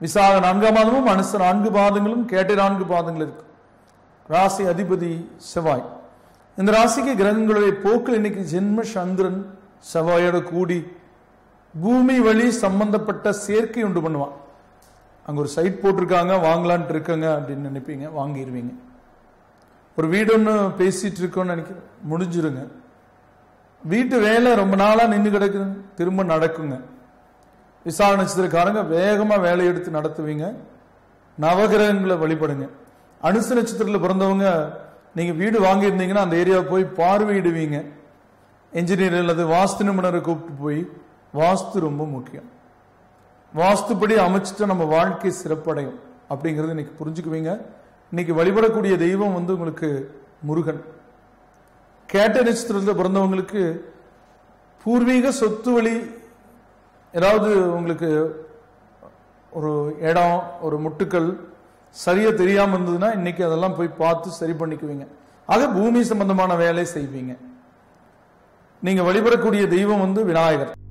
விசாக நான்காம் பாதமும் மனுஷ நான்கு பாதங்களும் கேட்ட நான்கு பாதங்கள் இருக்கு ராசி அதிபதி செவ்வாய் இந்த ராசிக்கு கிரகங்களுடைய போக்கில் இன்னைக்கு ஜென்ம சந்திரன் செவ்வாயோட கூடி பூமி வழி சம்பந்தப்பட்ட சேர்க்கை உண்டு பண்ணுவான் அங்க ஒரு சைட் போட்டிருக்காங்க வாங்கலான்ட்டு இருக்கங்க அப்படின்னு நினைப்பீங்க வாங்கிடுவீங்க ஒரு வீடு ஒன்று பேசிட்டு இருக்கோம்னு நினைக்கிறேன் முடிஞ்சிருங்க வீட்டு வேலை ரொம்ப நாளா நின்று கிடக்குது திரும்ப நடக்குங்க விசாக நட்சத்திரக்காரங்க வேகமா வேலையை எடுத்து நடத்துவீங்க நவகிரகங்களை வழிபடுங்க அனுச நட்சத்திரத்தில் பிறந்தவங்க நீங்க வீடு வாங்கியிருந்தீங்கன்னா அந்த ஏரியாவை போய் பார்வையிடுவீங்க என்ஜினியர் அல்லது வாஸ்து நிபுணரை கூப்பிட்டு போய் வாஸ்து ரொம்ப முக்கியம் வாஸ்துப்படி அமைச்சிட்டு நம்ம வாழ்க்கை சிறப்படையும் அப்படிங்கிறது இன்னைக்கு புரிஞ்சுக்குவீங்க இன்னைக்கு வழிபடக்கூடிய தெய்வம் வந்து உங்களுக்கு முருகன் கேட்ட நட்சத்திரத்தில் பிறந்தவங்களுக்கு பூர்வீக சொத்து வழி ஏதாவது உங்களுக்கு ஒரு இடம் ஒரு முட்டுக்கள் சரியா தெரியாம இருந்ததுன்னா இன்னைக்கு அதெல்லாம் போய் பார்த்து சரி பண்ணிக்குவீங்க ஆக பூமி சம்பந்தமான வேலை செய்வீங்க நீங்க வழிபடக்கூடிய தெய்வம் வந்து விநாயகர்